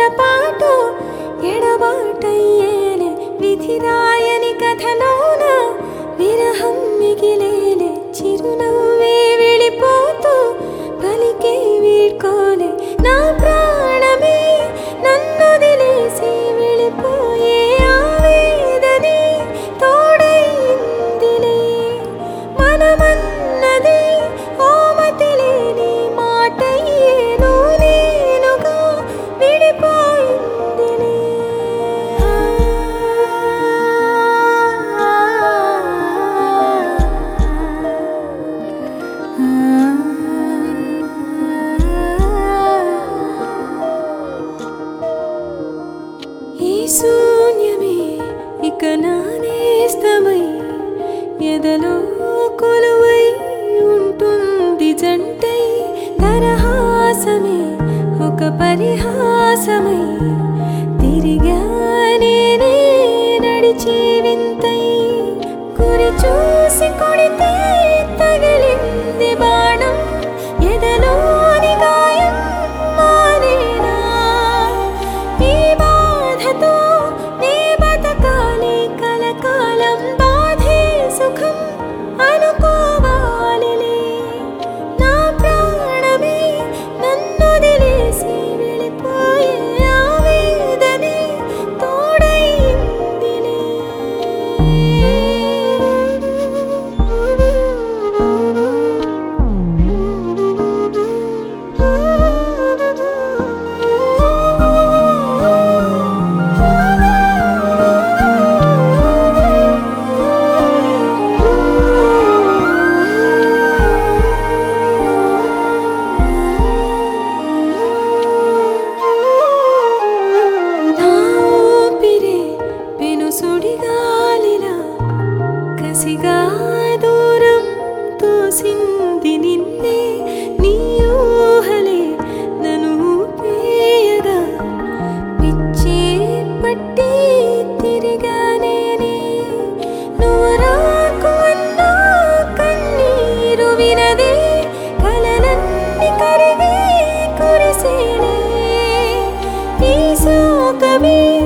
పాటు ఎడబాటయ్యేలే విధి రాయని కథలోన విరహం మిగిలేలే చిరునవ్వే వెళ్ళిపోతూ పలికే వీడ్కోలే నా ప్రాణమే నన్ను వదిలేసి వెళ్ళిపోయే ఆవేదనే తోడైందిలే మనమన్నది ఓమతి లేని మాటయ్యేను నేనుగా విడిపోయిందిలే ఈ శూన్యమే ఇక నానేస్తమై ఎదలో కొలువై ఉంటుంది జంటై దరహాసమే ఒక పరిహాసమై తిరిగా నేనే నడిచి వింతై గురి చూసి కొడితే తగిలింది బాణం ఎదలోని గాయం మానేనా ఈ బాధతో నే బతకాలి కలకాలం బాధే సుఖం అనుకోవాలిలే నా ప్రాణమే నన్ను వదిలేసి వెళ్ళిపోయే ఆవేదనే తోడైందిలే నా ఊపిరే పెను సుడిగాలిలా కసిగా దూరం తోసింది నిన్నే నీ ఊహలే నన్ను ఊపేయగా పిచ్చి పట్టి తిరిగా నేనే నువ్వు రాకు అన్నా కన్నీరు వినదే కలలన్నీ కరిగి కురిసేనే ఈ శోకమే